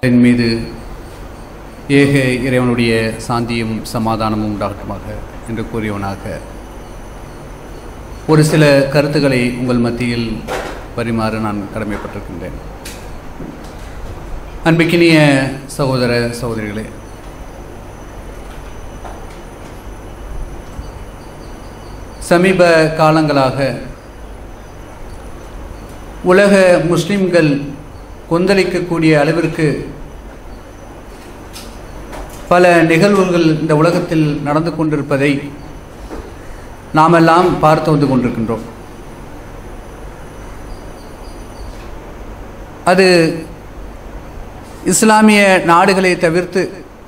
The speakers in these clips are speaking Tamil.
என் மீது ஏக இறைவனுடைய சாந்தியும் சமாதானமும் உண்டாகட்டுமாக என்று கூறியவனாக ஒரு சில கருத்துக்களை உங்கள் மத்தியில் பரிமாற நான் கடமைப்பட்டிருக்கின்றேன் அன்பிக்கினிய சகோதர சகோதரிகளே சமீப காலங்களாக உலக முஸ்லிம்கள் கொந்தளிக்கக்கூடிய அளவிற்கு பல நிகழ்வுகள் இந்த உலகத்தில் நடந்து கொண்டிருப்பதை நாமெல்லாம் பார்த்து வந்து கொண்டிருக்கின்றோம் அது இஸ்லாமிய நாடுகளை தவிர்த்து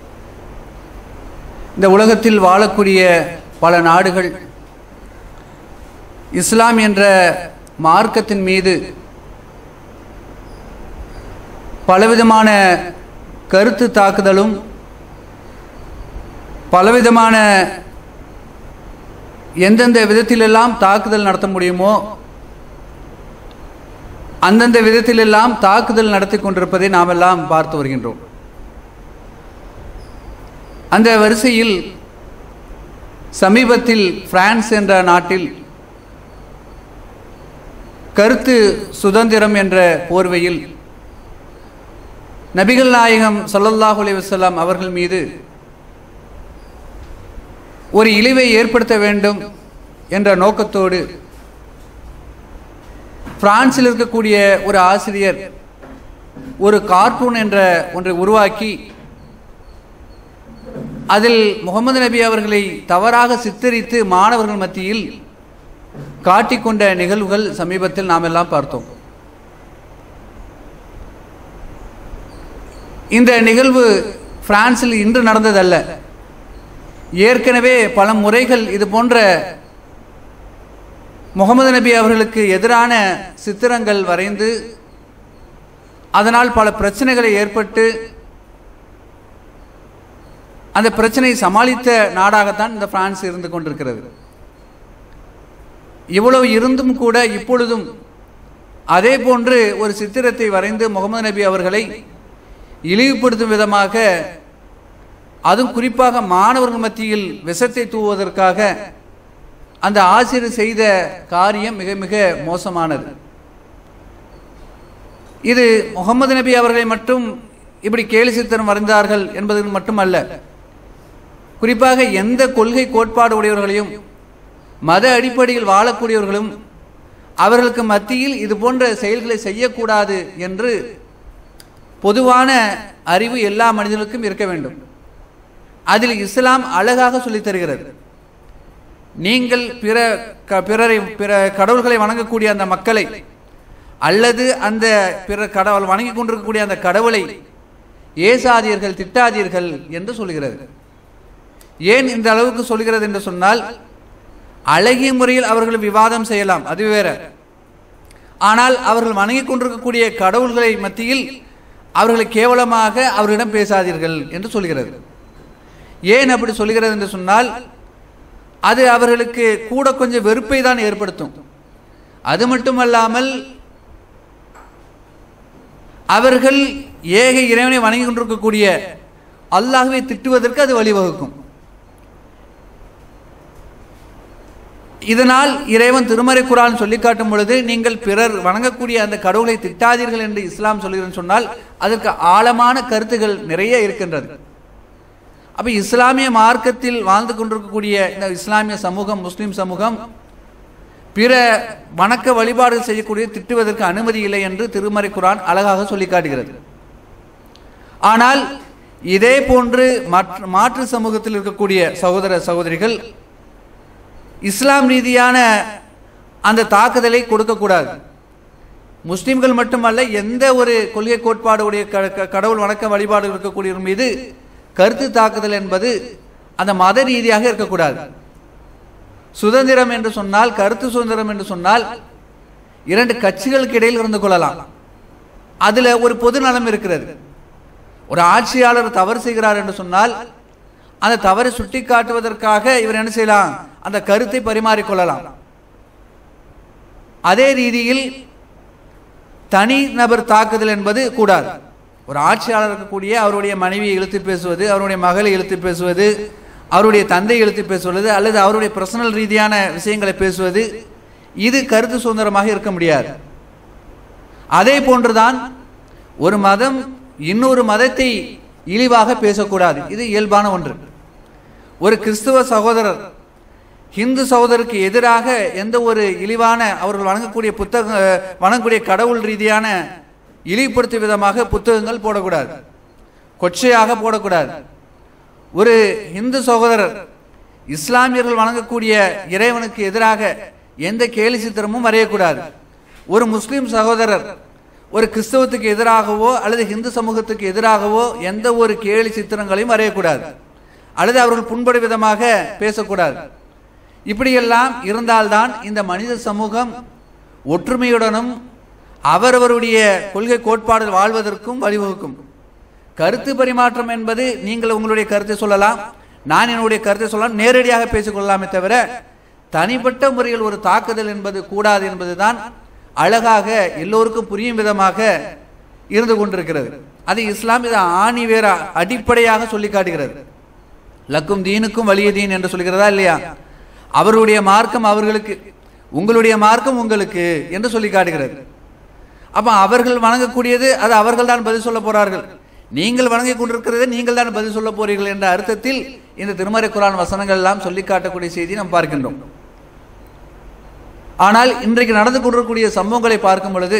இந்த உலகத்தில் வாழக்கூடிய பல நாடுகள் இஸ்லாம் என்ற மார்க்கத்தின் மீது பலவிதமான கருத்து தாக்குதலும் பலவிதமான எந்தெந்த விதத்திலெல்லாம் தாக்குதல் நடத்த முடியுமோ அந்தந்த விதத்திலெல்லாம் தாக்குதல் நடத்தி கொண்டிருப்பதை நாமெல்லாம் பார்த்து வருகின்றோம் அந்த வரிசையில் சமீபத்தில் பிரான்ஸ் என்ற நாட்டில் கருத்து சுதந்திரம் என்ற போர்வையில் நபிகள் நாயகம் சொல்லல்லாஹு அலைஹி வஸல்லம் அவர்கள் மீது ஒரு இழிவை ஏற்படுத்த வேண்டும் என்ற நோக்கத்தோடு பிரான்சில் இருக்கக்கூடிய ஒரு ஆசிரியர் ஒரு கார்ட்டூன் என்ற ஒன்றை உருவாக்கி அதில் முகமது நபி அவர்களை தவறாக சித்தரித்து மாணவர்கள் மத்தியில் காட்டிக்கொண்ட நிகழ்வுகள் சமீபத்தில் நாம் எல்லாம் பார்த்தோம் இந்த நிகழ்வு பிரான்சில் இன்று நடந்ததல்ல ஏற்கனவே பல முறைகள் இது போன்ற முகமது நபி அவர்களுக்கு எதிரான சித்திரங்கள் வரைந்து அதனால் பல பிரச்சனைகளை ஏற்பட்டு அந்த பிரச்சனையை சமாளித்த நாடாகத்தான் இந்த பிரான்ஸ் இருந்து கொண்டிருக்கிறது இவ்வளவு இருந்தும் கூட இப்பொழுதும் அதே போன்று ஒரு சித்திரத்தை வரைந்து முகமது நபி அவர்களை இழிவுபடுத்தும் விதமாக அதுவும் குறிப்பாக மாணவர்கள் மத்தியில் விஷத்தை தூவுவதற்காக அந்த ஆசிரியர் செய்த காரியம் மிக மிக மோசமானது இது முகமது நபி அவர்களை மட்டும் இப்படி கேலி சித்திரம் வரைந்தார்கள் என்பது மட்டுமல்ல குறிப்பாக எந்த கொள்கை கோட்பாடு உடையவர்களையும் மத அடிப்படையில் வாழக்கூடியவர்களும் அவர்களுக்கு மத்தியில் இது போன்ற செயல்களை செய்யக்கூடாது என்று பொதுவான அறிவு எல்லா மனிதர்களுக்கும் இருக்க வேண்டும் அதில் இஸ்லாம் அழகாக சொல்லித் தருகிறது நீங்கள் பிற க பிறரை பிற கடவுள்களை வணங்கக்கூடிய அந்த மக்களை அல்லது அந்த பிற கடவுள் வணங்கி கொண்டிருக்கக்கூடிய அந்த கடவுளை ஏசாதீர்கள் திட்டாதீர்கள் என்று சொல்கிறது ஏன் இந்த அளவுக்கு சொல்கிறது என்று சொன்னால் அழகிய முறையில் அவர்கள் விவாதம் செய்யலாம் அது வேற ஆனால் அவர்கள் வணங்கி கொண்டிருக்கக்கூடிய கடவுள்களை மத்தியில் அவர்களை கேவலமாக அவர்களிடம் பேசாதீர்கள் என்று சொல்கிறது ஏன் அப்படி சொல்கிறது என்று சொன்னால் அது அவர்களுக்கு கூட கொஞ்சம் வெறுப்பை தான் ஏற்படுத்தும் அது மட்டுமல்லாமல் அவர்கள் ஏக இறைவனை வணங்கி கொண்டிருக்கக்கூடிய அல்லாஹுவை திட்டுவதற்கு அது வழிவகுக்கும் இதனால் இறைவன் திருமறை குரான் சொல்லி காட்டும் பொழுது நீங்கள் பிறர் வணங்கக்கூடிய அந்த கடவுளை திட்டாதீர்கள் என்று இஸ்லாம் சொல்கிறேன்னு சொன்னால் அதற்கு ஆழமான கருத்துகள் நிறைய இருக்கின்றது அப்ப இஸ்லாமிய மார்க்கத்தில் வாழ்ந்து கொண்டிருக்கக்கூடிய இந்த இஸ்லாமிய சமூகம் முஸ்லிம் சமூகம் பிற வணக்க வழிபாடுகள் செய்யக்கூடிய திட்டுவதற்கு அனுமதி இல்லை என்று திருமறை குரான் அழகாக சொல்லி காட்டுகிறது ஆனால் இதே போன்று மற்ற மாற்று சமூகத்தில் இருக்கக்கூடிய சகோதர சகோதரிகள் இஸ்லாம் ரீதியான அந்த தாக்குதலை கொடுக்கக்கூடாது முஸ்லிம்கள் மட்டுமல்ல எந்த ஒரு கொள்கை கோட்பாடு உடைய கடவுள் வணக்க வழிபாடு இருக்கக்கூடியவர் மீது கருத்து தாக்குதல் என்பது அந்த மத ரீதியாக இருக்கக்கூடாது சுதந்திரம் என்று சொன்னால் கருத்து சுதந்திரம் என்று சொன்னால் இரண்டு கட்சிகளுக்கு இடையில் இருந்து கொள்ளலாம் அதுல ஒரு பொது நலம் இருக்கிறது ஒரு ஆட்சியாளர் தவறு செய்கிறார் என்று சொன்னால் அந்த தவறை சுட்டி காட்டுவதற்காக இவர் என்ன செய்யலாம் அந்த கருத்தை பரிமாறிக்கொள்ளலாம் அதே ரீதியில் தனி நபர் தாக்குதல் என்பது கூடாது ஒரு ஆட்சியாளர் இருக்கக்கூடிய அவருடைய மனைவியை இழுத்து பேசுவது அவருடைய மகளை இழுத்து பேசுவது அவருடைய தந்தை இழுத்து பேசுவது அல்லது அவருடைய பர்சனல் ரீதியான விஷயங்களை பேசுவது இது கருத்து சுதந்திரமாக இருக்க முடியாது அதே போன்றுதான் ஒரு மதம் இன்னொரு மதத்தை இழிவாக பேசக்கூடாது இது இயல்பான ஒன்று ஒரு கிறிஸ்துவ சகோதரர் ஹிந்து சகோதரருக்கு எதிராக எந்த ஒரு இழிவான அவர்கள் வணங்கக்கூடிய புத்தக வணங்கக்கூடிய கடவுள் ரீதியான இழிவுபடுத்தும் விதமாக புத்தகங்கள் போடக்கூடாது கொச்சையாக போடக்கூடாது ஒரு இந்து சகோதரர் இஸ்லாமியர்கள் வணங்கக்கூடிய இறைவனுக்கு எதிராக எந்த கேலி சித்திரமும் வரையக்கூடாது ஒரு முஸ்லிம் சகோதரர் ஒரு கிறிஸ்தவத்துக்கு எதிராகவோ அல்லது இந்து சமூகத்துக்கு எதிராகவோ எந்த ஒரு கேலி சித்திரங்களையும் வரையக்கூடாது அல்லது அவர்கள் புண்படும் விதமாக பேசக்கூடாது இப்படியெல்லாம் இருந்தால்தான் இந்த மனித சமூகம் ஒற்றுமையுடனும் அவரவருடைய கொள்கை கோட்பாடுகள் வாழ்வதற்கும் வழிவகுக்கும் கருத்து பரிமாற்றம் என்பது நீங்கள் உங்களுடைய கருத்தை சொல்லலாம் நான் என்னுடைய கருத்தை சொல்லலாம் நேரடியாக பேசிக்கொள்ளலாமே தவிர தனிப்பட்ட முறையில் ஒரு தாக்குதல் என்பது கூடாது என்பதுதான் அழகாக எல்லோருக்கும் புரியும் விதமாக இருந்து கொண்டிருக்கிறது அது இஸ்லாம் இதை ஆணி வேற அடிப்படையாக சொல்லி காட்டுகிறது லக்கும் தீனுக்கும் வலிய தீன் என்று சொல்கிறதா இல்லையா அவருடைய மார்க்கம் அவர்களுக்கு உங்களுடைய மார்க்கம் உங்களுக்கு என்று சொல்லி காட்டுகிறது அப்ப அவர்கள் வணங்கக்கூடியது அது அவர்கள் தான் பதில் சொல்ல போறார்கள் நீங்கள் வணங்கிக் கொண்டிருக்கிறதை நீங்கள் தான் பதில் சொல்ல போறீர்கள் என்ற அர்த்தத்தில் இந்த திருமறை குரான் வசனங்கள் எல்லாம் சொல்லி காட்டக்கூடிய செய்தி நாம் பார்க்கின்றோம் ஆனால் இன்றைக்கு நடந்து கொண்டிருக்கக்கூடிய சம்பவங்களை பார்க்கும் பொழுது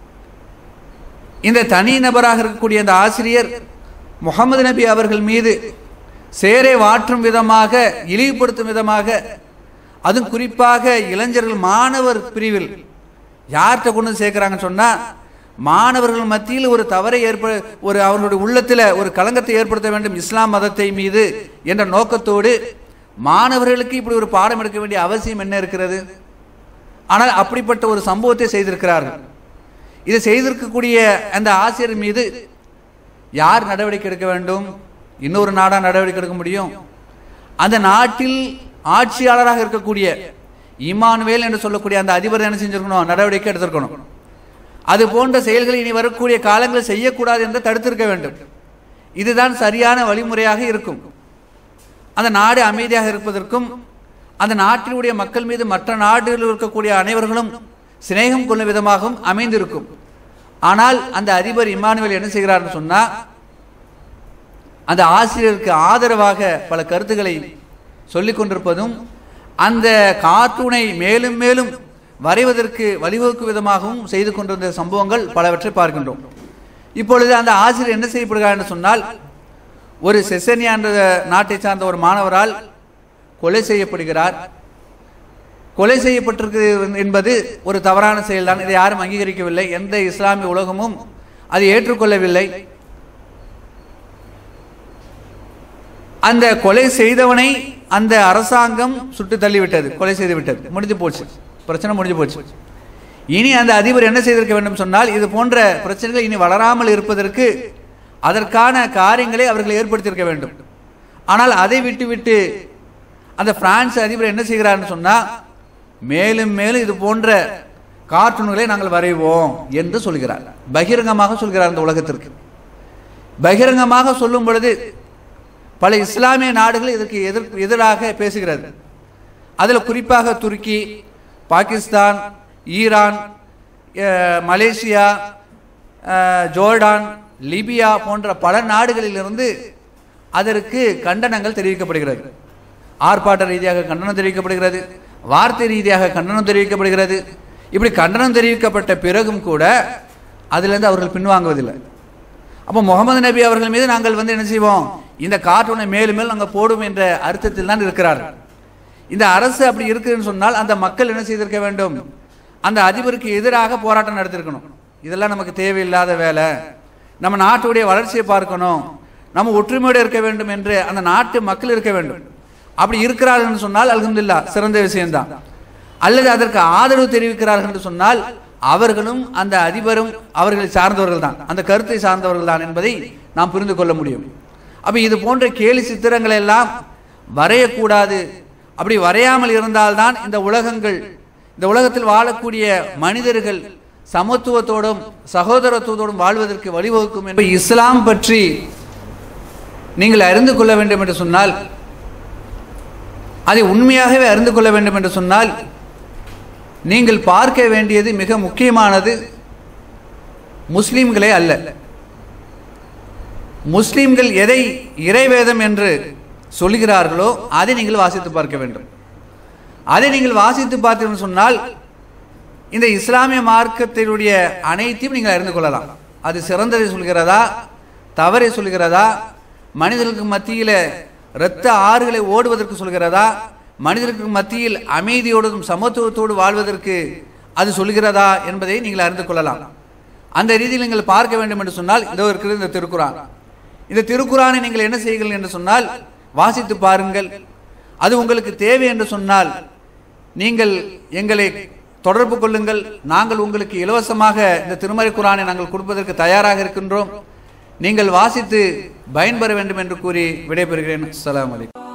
இந்த தனி நபராக இருக்கக்கூடிய அந்த ஆசிரியர் முகமது நபி அவர்கள் மீது சேரை வாற்றும் விதமாக இழிவுபடுத்தும் விதமாக அதுவும் குறிப்பாக இளைஞர்கள் மாணவர் பிரிவில் யார்கிட்ட கொண்டு வந்து சேர்க்கிறாங்கன்னு சொன்னா மாணவர்கள் மத்தியில் ஒரு தவறை ஏற்ப ஒரு அவர்களுடைய உள்ளத்தில் ஒரு களங்கத்தை ஏற்படுத்த வேண்டும் இஸ்லாம் மதத்தை மீது என்ற நோக்கத்தோடு மாணவர்களுக்கு இப்படி ஒரு பாடம் எடுக்க வேண்டிய அவசியம் என்ன இருக்கிறது ஆனால் அப்படிப்பட்ட ஒரு சம்பவத்தை செய்திருக்கிறார்கள் இதை செய்திருக்கக்கூடிய அந்த ஆசிரியர் மீது யார் நடவடிக்கை எடுக்க வேண்டும் இன்னொரு நாடா நடவடிக்கை எடுக்க முடியும் அந்த நாட்டில் ஆட்சியாளராக இருக்கக்கூடிய இமானுவேல் என்று சொல்லக்கூடிய அந்த அதிபர் என்ன செஞ்சிருக்கணும் நடவடிக்கை எடுத்திருக்கணும் அது போன்ற செயல்களை இனி வரக்கூடிய காலங்களில் செய்யக்கூடாது என்று தடுத்திருக்க வேண்டும் இதுதான் சரியான வழிமுறையாக இருக்கும் அந்த நாடு அமைதியாக இருப்பதற்கும் அந்த நாட்டினுடைய மக்கள் மீது மற்ற நாடுகளில் இருக்கக்கூடிய அனைவர்களும் சிநேகம் கொள்ளும் விதமாகவும் அமைந்திருக்கும் ஆனால் அந்த அதிபர் இமானுவேல் என்ன செய்கிறார்னு சொன்னா அந்த ஆசிரியருக்கு ஆதரவாக பல கருத்துக்களை சொல்லிக் கொண்டிருப்பதும் அந்த கார்ட்டூனை மேலும் மேலும் வரைவதற்கு வழிவகுக்கும் விதமாகவும் செய்து கொண்டிருந்த சம்பவங்கள் பலவற்றை பார்க்கின்றோம் இப்பொழுது அந்த ஆசிரியர் என்ன செய்யப்படுகிறார் என்று சொன்னால் ஒரு செசனியா என்ற நாட்டை சார்ந்த ஒரு மாணவரால் கொலை செய்யப்படுகிறார் கொலை செய்யப்பட்டிருக்கு என்பது ஒரு தவறான செயல்தான் இதை யாரும் அங்கீகரிக்கவில்லை எந்த இஸ்லாமிய உலகமும் அதை ஏற்றுக்கொள்ளவில்லை அந்த கொலை செய்தவனை அந்த அரசாங்கம் சுட்டு தள்ளிவிட்டது கொலை செய்து விட்டது முடிஞ்சு போச்சு பிரச்சனை முடிஞ்சு போச்சு இனி அந்த அதிபர் என்ன செய்திருக்க வேண்டும் சொன்னால் இது போன்ற பிரச்சனைகள் இனி வளராமல் இருப்பதற்கு அதற்கான காரியங்களை அவர்கள் ஏற்படுத்தியிருக்க வேண்டும் ஆனால் அதை விட்டுவிட்டு அந்த பிரான்ஸ் அதிபர் என்ன செய்கிறார்னு சொன்னா மேலும் மேலும் இது போன்ற கார்ட்டூன்களை நாங்கள் வரைவோம் என்று சொல்கிறார் பகிரங்கமாக சொல்கிறார் அந்த உலகத்திற்கு பகிரங்கமாக சொல்லும் பொழுது பல இஸ்லாமிய நாடுகள் இதற்கு எதிர் எதிராக பேசுகிறது அதில் குறிப்பாக துருக்கி பாகிஸ்தான் ஈரான் அஹ், மலேசியா அஹ், ஜோர்டான் லிபியா போன்ற பல நாடுகளிலிருந்து அதற்கு கண்டனங்கள் தெரிவிக்கப்படுகிறது ஆர்ப்பாட்ட ரீதியாக கண்டனம் தெரிவிக்கப்படுகிறது வார்த்தை ரீதியாக கண்டனம் தெரிவிக்கப்படுகிறது இப்படி கண்டனம் தெரிவிக்கப்பட்ட பிறகும் கூட அதிலிருந்து அவர்கள் பின்வாங்குவதில்லை அப்போ முகமது நபி அவர்கள் மீது நாங்கள் வந்து என்ன செய்வோம் இந்த கார்ட்டூனை மேலும் மேலும் நாங்கள் போடும் என்ற அர்த்தத்தில் தான் இருக்கிறார்கள் இந்த அரசு அப்படி இருக்குதுன்னு சொன்னால் அந்த மக்கள் என்ன செய்திருக்க வேண்டும் அந்த அதிபருக்கு எதிராக போராட்டம் நடத்திருக்கணும் இதெல்லாம் நமக்கு தேவையில்லாத வேலை நம்ம நாட்டுடைய வளர்ச்சியை பார்க்கணும் நம்ம ஒற்றுமையோடு இருக்க வேண்டும் என்று அந்த நாட்டு மக்கள் இருக்க வேண்டும் அப்படி இருக்கிறார்கள் சொன்னால் அல்ஹம்துலில்லாஹ் சிறந்த விஷயம்தான் அல்லது அதற்கு ஆதரவு தெரிவிக்கிறார்கள் என்று சொன்னால் அவர்களும் அந்த அதிபரும் அவர்களை சார்ந்தவர்கள் தான் அந்த கருத்தை சார்ந்தவர்கள் தான் என்பதை நாம் புரிந்து கொள்ள முடியும் அப்ப இது போன்ற கேலி சித்திரங்களை எல்லாம் வரையக்கூடாது அப்படி வரையாமல் இருந்தால்தான் இந்த உலகங்கள் இந்த உலகத்தில் வாழக்கூடிய மனிதர்கள் சமத்துவத்தோடும் சகோதரத்துவத்தோடும் வாழ்வதற்கு வழிவகுக்கும் என்று இஸ்லாம் பற்றி நீங்கள் அறிந்து கொள்ள வேண்டும் என்று சொன்னால் அதை உண்மையாகவே அறிந்து கொள்ள வேண்டும் என்று சொன்னால் நீங்கள் பார்க்க வேண்டியது மிக முக்கியமானது முஸ்லிம்களே அல்ல முஸ்லிம்கள் எதை இறைவேதம் என்று சொல்கிறார்களோ அதை நீங்கள் வாசித்து பார்க்க வேண்டும் அதை நீங்கள் வாசித்து பார்த்தீர்கள் சொன்னால் இந்த இஸ்லாமிய மார்க்கத்தினுடைய அனைத்தையும் நீங்கள் அறிந்து கொள்ளலாம் அது சிறந்ததை சொல்கிறதா தவறை சொல்கிறதா மனிதர்களுக்கு மத்தியில் இரத்த ஆறுகளை ஓடுவதற்கு சொல்கிறதா மனிதர்களுக்கு மத்தியில் அமைதியோடும் சமத்துவத்தோடு வாழ்வதற்கு அது சொல்கிறதா என்பதை நீங்கள் அறிந்து கொள்ளலாம் அந்த ரீதியில் நீங்கள் பார்க்க வேண்டும் என்று சொன்னால் இதோ இருக்கிறது இந்த திருக்குறான் இந்த திருக்குறானை நீங்கள் என்ன செய்கிறீர்கள் என்று சொன்னால் வாசித்து பாருங்கள் அது உங்களுக்கு தேவை என்று சொன்னால் நீங்கள் எங்களை தொடர்பு கொள்ளுங்கள் நாங்கள் உங்களுக்கு இலவசமாக இந்த திருமறை குரானை நாங்கள் கொடுப்பதற்கு தயாராக இருக்கின்றோம் நீங்கள் வாசித்து பயன்பெற வேண்டும் என்று கூறி விடைபெறுகிறேன் அஸ்ஸலாமு அலைக்கும்